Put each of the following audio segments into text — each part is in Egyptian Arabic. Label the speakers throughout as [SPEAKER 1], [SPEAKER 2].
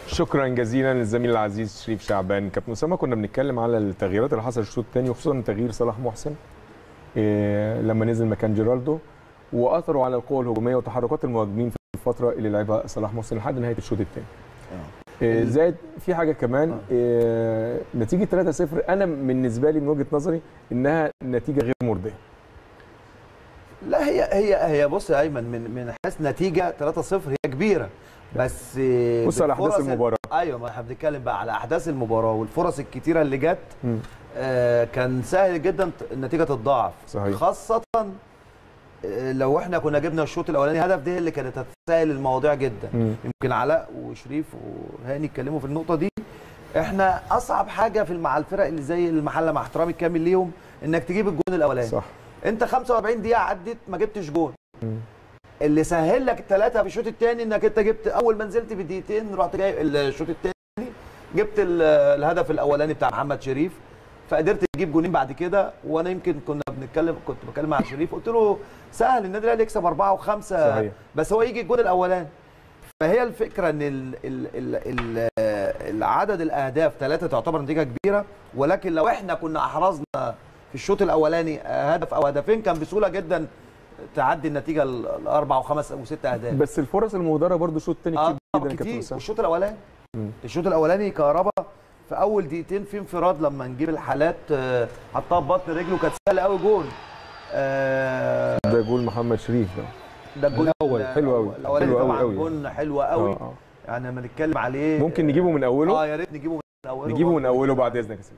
[SPEAKER 1] شكرا جزيلا للزميل العزيز شريف شعبان كابتن اسامه كنا بنتكلم على التغييرات اللي حصلت الشوط الثاني وخصوصا تغيير صلاح محسن إيه لما نزل مكان جيرالدو واثروا على القوه الهجوميه وتحركات المهاجمين في الفتره اللي لعبها صلاح محسن لحد نهايه الشوط الثاني إيه زائد في حاجه كمان إيه نتيجه 3-0 انا بالنسبه لي من وجهه نظري انها نتيجه غير مرضيه
[SPEAKER 2] لا هي هي هي بص يا ايمن من من حيث نتيجه 3-0 هي كبيره بس
[SPEAKER 1] بص على احداث
[SPEAKER 2] بالفرص-
[SPEAKER 1] المباراه
[SPEAKER 2] ايوه ما احنا بنتكلم بقى على احداث المباراه والفرص الكتيره اللي جت
[SPEAKER 1] مم.
[SPEAKER 2] آه كان سهل جدا ت- النتيجه تتضاعف
[SPEAKER 1] صحيح.
[SPEAKER 2] خاصه آه، لو احنا كنا جبنا الشوط الاولاني هدف دي اللي كانت هتسهل المواضيع جدا
[SPEAKER 1] مم.
[SPEAKER 2] يمكن علاء وشريف وهاني اتكلموا في النقطه دي احنا اصعب حاجه في مع الفرق اللي زي المحله مع احترامي الكامل ليهم انك تجيب الجون الاولاني
[SPEAKER 1] صح
[SPEAKER 2] انت 45 دقيقه عدت ما جبتش جون
[SPEAKER 1] مم.
[SPEAKER 2] اللي سهل لك الثلاثه في الشوط الثاني انك انت جبت اول ما نزلت بدقيقتين رحت جاي الشوط الثاني جبت ال- الهدف الاولاني بتاع محمد شريف فقدرت تجيب جونين بعد كده وانا يمكن كنا بنتكلم كنت بتكلم مع شريف قلت له سهل النادي الاهلي يكسب اربعه وخمسه
[SPEAKER 1] صحيح.
[SPEAKER 2] بس هو يجي الجون الاولاني فهي الفكره ان ال ال ال ال العدد الاهداف ثلاثه تعتبر نتيجه كبيره ولكن لو احنا كنا احرزنا في الشوط الاولاني هدف او هدفين كان بسهوله جدا تعدي النتيجه ال- الاربع وخمس وست اهداف
[SPEAKER 1] بس الفرص المهدره برضو الشوط الثاني
[SPEAKER 2] اه
[SPEAKER 1] كتير
[SPEAKER 2] طبعا
[SPEAKER 1] جدا يا كابتن
[SPEAKER 2] كتير
[SPEAKER 1] اسامه
[SPEAKER 2] الشوط الاولاني
[SPEAKER 1] مم.
[SPEAKER 2] الشوط الاولاني كهربا في اول دقيقتين في انفراد لما نجيب الحالات آه، حطها ببطن رجله كانت سهله قوي جول آه،
[SPEAKER 1] ده جول محمد شريف ده
[SPEAKER 2] ده الجول
[SPEAKER 1] الأول،
[SPEAKER 2] ال-
[SPEAKER 1] حلو أوي،
[SPEAKER 2] الاولاني
[SPEAKER 1] حلو أوي
[SPEAKER 2] طبعا
[SPEAKER 1] أوي.
[SPEAKER 2] جول حلو قوي
[SPEAKER 1] آه، آه.
[SPEAKER 2] يعني لما نتكلم عليه
[SPEAKER 1] ممكن نجيبه من اوله
[SPEAKER 2] اه يا ريت نجيبه من اوله
[SPEAKER 1] نجيبه من
[SPEAKER 2] برضه.
[SPEAKER 1] اوله بعد اذنك يا سيدي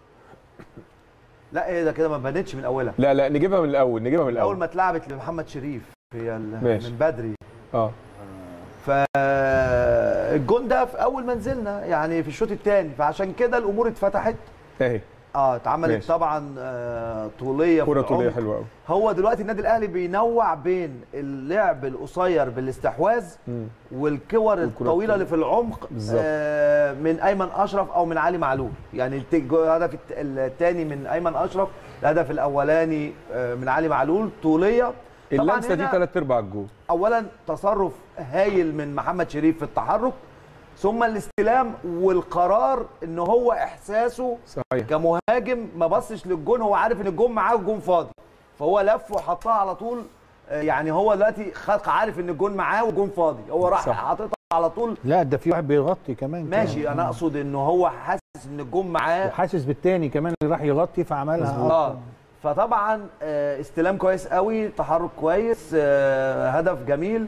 [SPEAKER 2] لا ايه ده كده ما بانتش من اولها
[SPEAKER 1] لا لا نجيبها من الاول نجيبها من
[SPEAKER 2] اول
[SPEAKER 1] الاول
[SPEAKER 2] ما اتلعبت لمحمد شريف هي ال-
[SPEAKER 1] ماشي.
[SPEAKER 2] من بدري
[SPEAKER 1] اه
[SPEAKER 2] فالجون ده في اول ما نزلنا يعني في الشوط الثاني فعشان كده الامور اتفتحت
[SPEAKER 1] اهي
[SPEAKER 2] اه اتعملت
[SPEAKER 1] ماشي.
[SPEAKER 2] طبعا آه طوليه في
[SPEAKER 1] كره طوليه
[SPEAKER 2] العمق.
[SPEAKER 1] حلوه قوي
[SPEAKER 2] هو دلوقتي النادي الاهلي بينوع بين اللعب القصير بالاستحواذ والكور الطويله اللي في العمق
[SPEAKER 1] بالظبط.
[SPEAKER 2] آه من ايمن اشرف او من علي معلول يعني الت- الهدف الت- الثاني من ايمن اشرف الهدف الاولاني آه من علي معلول طوليه طبعاً
[SPEAKER 1] اللمسه دي
[SPEAKER 2] هنا
[SPEAKER 1] ثلاث ارباع الجول
[SPEAKER 2] اولا تصرف هايل من محمد شريف في التحرك ثم الاستلام والقرار ان هو احساسه
[SPEAKER 1] صحيح
[SPEAKER 2] كمهاجم ما بصش للجون هو عارف ان الجون معاه والجون فاضي فهو لف وحطها على طول آه، يعني هو دلوقتي خلق عارف ان الجون معاه والجون فاضي هو راح
[SPEAKER 1] صح.
[SPEAKER 2] حاططها على طول
[SPEAKER 3] لا ده في واحد بيغطي كمان
[SPEAKER 2] ماشي
[SPEAKER 3] كمان.
[SPEAKER 2] انا اقصد ان هو حاسس ان الجون معاه
[SPEAKER 3] وحاسس بالتاني كمان اللي راح يغطي فعملها
[SPEAKER 2] اه فطبعا آه، استلام كويس قوي تحرك كويس آه، هدف جميل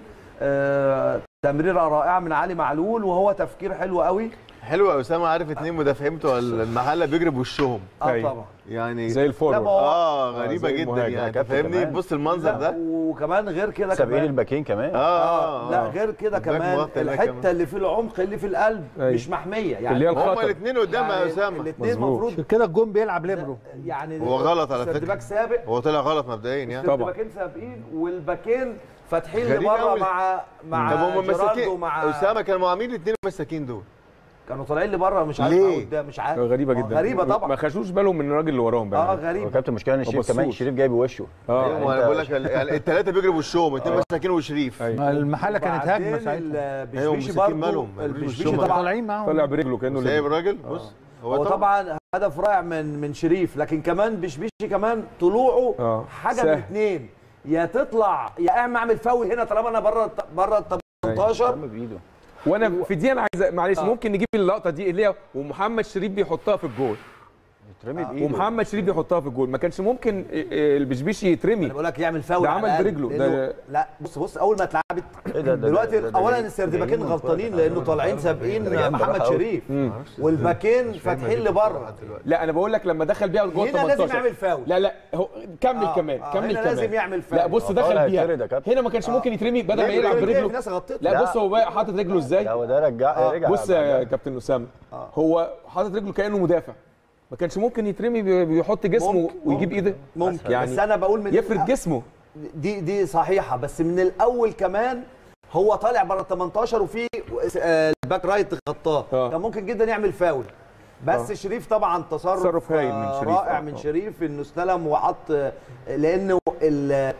[SPEAKER 2] آه، تمريره رائعه من علي معلول وهو تفكير حلو قوي
[SPEAKER 4] حلو يا اسامه عارف اتنين مدافعين بتوع المحله بيجري بوشهم
[SPEAKER 2] اه
[SPEAKER 1] أيوة.
[SPEAKER 2] طبعا
[SPEAKER 4] يعني
[SPEAKER 1] زي
[SPEAKER 2] لا،
[SPEAKER 1] الفورورد
[SPEAKER 2] ما هو-
[SPEAKER 4] اه
[SPEAKER 1] آه،
[SPEAKER 4] غريبه
[SPEAKER 1] زي
[SPEAKER 4] جدا
[SPEAKER 1] المهاجم.
[SPEAKER 4] يعني انت
[SPEAKER 5] كابتن
[SPEAKER 4] فاهمني
[SPEAKER 5] كمان.
[SPEAKER 4] بص المنظر
[SPEAKER 2] لا،
[SPEAKER 4] ده
[SPEAKER 2] وكمان غير كده
[SPEAKER 5] سابقين
[SPEAKER 2] كمان
[SPEAKER 5] الباكين كمان
[SPEAKER 4] اه
[SPEAKER 2] اه لا غير كده
[SPEAKER 4] الباك
[SPEAKER 2] كمان
[SPEAKER 4] مغطي هناك كمان.
[SPEAKER 2] الحته اللي في العمق اللي في القلب
[SPEAKER 1] أيوة.
[SPEAKER 2] مش محميه يعني
[SPEAKER 1] اللي هي
[SPEAKER 4] هما
[SPEAKER 1] الخطر
[SPEAKER 4] الاثنين قدام يا اسامه
[SPEAKER 2] الاثنين
[SPEAKER 1] مظبوط.
[SPEAKER 2] المفروض
[SPEAKER 3] عشان كده الجون بيلعب ليبرو
[SPEAKER 2] يعني
[SPEAKER 4] هو غلط على
[SPEAKER 2] سيرد
[SPEAKER 4] فكرة.
[SPEAKER 2] باك سابق
[SPEAKER 4] هو طلع غلط مبدئيا يعني
[SPEAKER 1] طبعا.
[SPEAKER 2] الباكين سابقين والباكين فاتحين
[SPEAKER 4] غريب
[SPEAKER 2] لبره
[SPEAKER 4] أوي.
[SPEAKER 2] مع مع
[SPEAKER 4] طب هم
[SPEAKER 2] جيراردو
[SPEAKER 4] مساكين
[SPEAKER 2] ومع
[SPEAKER 4] اسامه كانوا عاملين الاثنين مساكين دول
[SPEAKER 2] كانوا طالعين لبره مش عارف
[SPEAKER 4] ليه؟
[SPEAKER 2] قدام مش عارف
[SPEAKER 1] غريبه
[SPEAKER 2] آه،
[SPEAKER 1] جدا
[SPEAKER 2] غريبه
[SPEAKER 1] ما
[SPEAKER 2] طبعا
[SPEAKER 1] خشوش بالهم من الراجل اللي وراهم
[SPEAKER 2] اه
[SPEAKER 1] بقى
[SPEAKER 2] غريبه
[SPEAKER 5] وكابتن المشكله ان الشريف كمان
[SPEAKER 1] بصوش.
[SPEAKER 5] الشريف جاي بوشه
[SPEAKER 1] اه
[SPEAKER 4] ايوه
[SPEAKER 5] أنت-
[SPEAKER 4] انا بقول لك ال- يعني الثلاثه بيجروا بوشهم اثنين مساكين وشريف
[SPEAKER 1] أيوة.
[SPEAKER 3] ما المحله كانت
[SPEAKER 2] وبعدين
[SPEAKER 3] هجمه ساعتها
[SPEAKER 4] أيوة،
[SPEAKER 2] البشبيشي
[SPEAKER 4] مساكين
[SPEAKER 2] برضه
[SPEAKER 4] مالهم؟
[SPEAKER 2] البشبيشي
[SPEAKER 4] الشغل.
[SPEAKER 2] طبعا
[SPEAKER 3] طالعين معاهم
[SPEAKER 1] طلع برجله كانه
[SPEAKER 4] سايب
[SPEAKER 1] ليبرو.
[SPEAKER 4] الراجل بص
[SPEAKER 2] هو طبعا هدف رائع من من شريف لكن كمان بشبيشي كمان طلوعه
[SPEAKER 1] آه،
[SPEAKER 2] حاجه من
[SPEAKER 1] سهل.
[SPEAKER 2] اثنين يا تطلع يا اعمل اعمل فاول هنا طالما انا بره الت- بره ال 18
[SPEAKER 5] عم بايده
[SPEAKER 1] وانا في دي انا عايز معلش
[SPEAKER 2] آه.
[SPEAKER 1] ممكن نجيب اللقطه دي اللي هي ومحمد شريف بيحطها في الجول
[SPEAKER 5] يترمي بايده
[SPEAKER 1] ومحمد شريف بيحطها في الجول ما كانش ممكن إيه، إيه، البشبيشي يترمي
[SPEAKER 2] انا بقول لك يعمل فاول
[SPEAKER 1] ده
[SPEAKER 2] على
[SPEAKER 1] عمل
[SPEAKER 2] الأقل،
[SPEAKER 1] برجله،
[SPEAKER 2] لأنه-
[SPEAKER 1] ده-
[SPEAKER 2] لا بص بص اول ما اتلعبت
[SPEAKER 5] إيه ده- ده-
[SPEAKER 2] دلوقتي
[SPEAKER 5] ده- ده
[SPEAKER 2] اولا
[SPEAKER 5] جايين-
[SPEAKER 2] السردباكين
[SPEAKER 5] جايين من
[SPEAKER 2] غلطانين
[SPEAKER 5] بره.
[SPEAKER 2] لانه طالعين سابقين
[SPEAKER 5] جايين
[SPEAKER 2] محمد
[SPEAKER 5] براحة أوي.
[SPEAKER 2] شريف والباكين فاتحين لبره
[SPEAKER 1] لا انا بقول لك لما دخل بيها الجول
[SPEAKER 2] هنا
[SPEAKER 1] 18
[SPEAKER 2] لازم يعمل فاول.
[SPEAKER 1] لا لا هو كمل
[SPEAKER 2] آه،
[SPEAKER 1] كمان
[SPEAKER 2] آه،
[SPEAKER 1] كمل
[SPEAKER 2] هنا
[SPEAKER 1] كمان
[SPEAKER 2] لازم يعمل فاول.
[SPEAKER 1] لا بص
[SPEAKER 5] آه، طبعاً
[SPEAKER 1] دخل
[SPEAKER 5] هيتفرد
[SPEAKER 1] بيها
[SPEAKER 5] يا كابتن.
[SPEAKER 1] هنا ما كانش ممكن يترمي بدل ما
[SPEAKER 2] ليه؟
[SPEAKER 1] يلعب
[SPEAKER 2] ليه؟
[SPEAKER 1] برجله
[SPEAKER 2] في ناس غطته
[SPEAKER 1] لا
[SPEAKER 5] لا.
[SPEAKER 1] بص هو بقى حاطط رجله ازاي
[SPEAKER 5] لا هو ده رجع رجع
[SPEAKER 1] بص يا كابتن اسامه هو حاطط رجله كانه مدافع ما كانش ممكن يترمي بي- بيحط جسمه
[SPEAKER 2] ممكن،
[SPEAKER 1] ويجيب ايده
[SPEAKER 2] ممكن
[SPEAKER 1] يعني
[SPEAKER 2] بس انا بقول من
[SPEAKER 1] يفرد جسمه
[SPEAKER 2] دي دي صحيحه بس من الاول كمان هو طالع بره ال 18 وفي آه، الباك رايت غطاه
[SPEAKER 1] آه.
[SPEAKER 2] كان ممكن جدا يعمل فاول بس
[SPEAKER 1] آه.
[SPEAKER 2] شريف طبعا تصرف
[SPEAKER 1] تصرف هايل من
[SPEAKER 2] آه،
[SPEAKER 1] شريف.
[SPEAKER 2] رائع
[SPEAKER 1] آه،
[SPEAKER 2] من
[SPEAKER 1] آه.
[SPEAKER 2] شريف انه استلم وحط آه، لانه ال-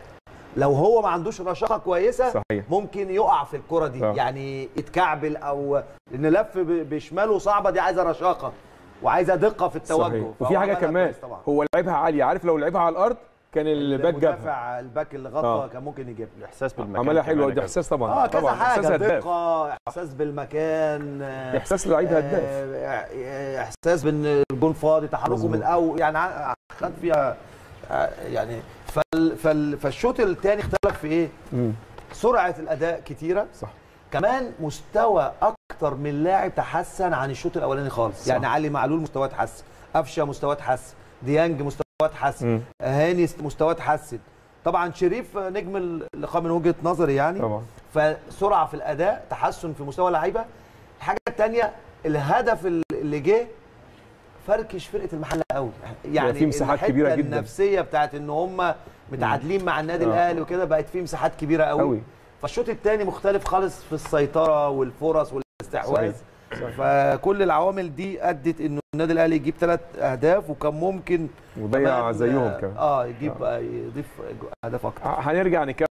[SPEAKER 2] لو هو ما عندوش رشاقه كويسه
[SPEAKER 1] صحيح
[SPEAKER 2] ممكن يقع في الكره دي
[SPEAKER 1] آه.
[SPEAKER 2] يعني يتكعبل او لان لف ب- بشماله صعبه دي عايزه رشاقه وعايزه دقه في التوجه
[SPEAKER 1] صحيح
[SPEAKER 2] فهو
[SPEAKER 1] وفي حاجه
[SPEAKER 2] عملها
[SPEAKER 1] كمان
[SPEAKER 2] كويس طبعا
[SPEAKER 1] هو لعبها عاليه عارف لو لعبها على الارض كان الباك جابها
[SPEAKER 2] المدافع الباك اللي غطى
[SPEAKER 1] آه.
[SPEAKER 2] كان ممكن يجيبها
[SPEAKER 4] الاحساس بالمكان
[SPEAKER 1] عملها
[SPEAKER 4] كمان
[SPEAKER 1] حلوه
[SPEAKER 4] يا
[SPEAKER 1] ده
[SPEAKER 4] كابتن.
[SPEAKER 1] احساس طبعا
[SPEAKER 2] اه كذا
[SPEAKER 1] طبعا
[SPEAKER 2] حاجه
[SPEAKER 1] احساس هداف
[SPEAKER 2] دقه احساس بالمكان آه،
[SPEAKER 1] احساس لعيب هداف
[SPEAKER 2] آه، احساس بان الجون فاضي تحركه
[SPEAKER 1] مظبوط.
[SPEAKER 2] من او يعني ع- خد فيها آه، يعني فال فال فالشوط الثاني اختلف في ايه؟
[SPEAKER 1] مم.
[SPEAKER 2] سرعه الاداء كتيره
[SPEAKER 1] صح
[SPEAKER 2] كمان مستوى اكتر من لاعب تحسن عن الشوط الاولاني خالص
[SPEAKER 1] صح.
[SPEAKER 2] يعني علي معلول مستواه اتحسن قفشه مستواه اتحسن ديانج مستواه اتحسن
[SPEAKER 1] مم.
[SPEAKER 2] هاني مستواه اتحسن طبعا شريف نجم اللقاء من وجهه نظري يعني
[SPEAKER 1] طبعا
[SPEAKER 2] فسرعه في الاداء تحسن في مستوى اللعيبه الحاجه الثانيه الهدف اللي جه فركش فرقه المحله قوي يعني
[SPEAKER 1] في مساحات
[SPEAKER 2] الحتة
[SPEAKER 1] كبيرة جدا.
[SPEAKER 2] النفسيه بتاعت ان هم متعادلين مع النادي
[SPEAKER 1] آه.
[SPEAKER 2] الاهلي وكده بقت في مساحات كبيره قوي,
[SPEAKER 1] قوي
[SPEAKER 2] فالشوط الثاني مختلف خالص في السيطره والفرص والاستحواذ فكل العوامل دي ادت انه النادي الاهلي يجيب ثلاث اهداف وكان ممكن
[SPEAKER 1] وضيع
[SPEAKER 2] كمان،
[SPEAKER 1] زيهم
[SPEAKER 2] آه،
[SPEAKER 1] كمان
[SPEAKER 2] اه يجيب آه. يضيف اهداف اكتر
[SPEAKER 1] هنرجع نكمل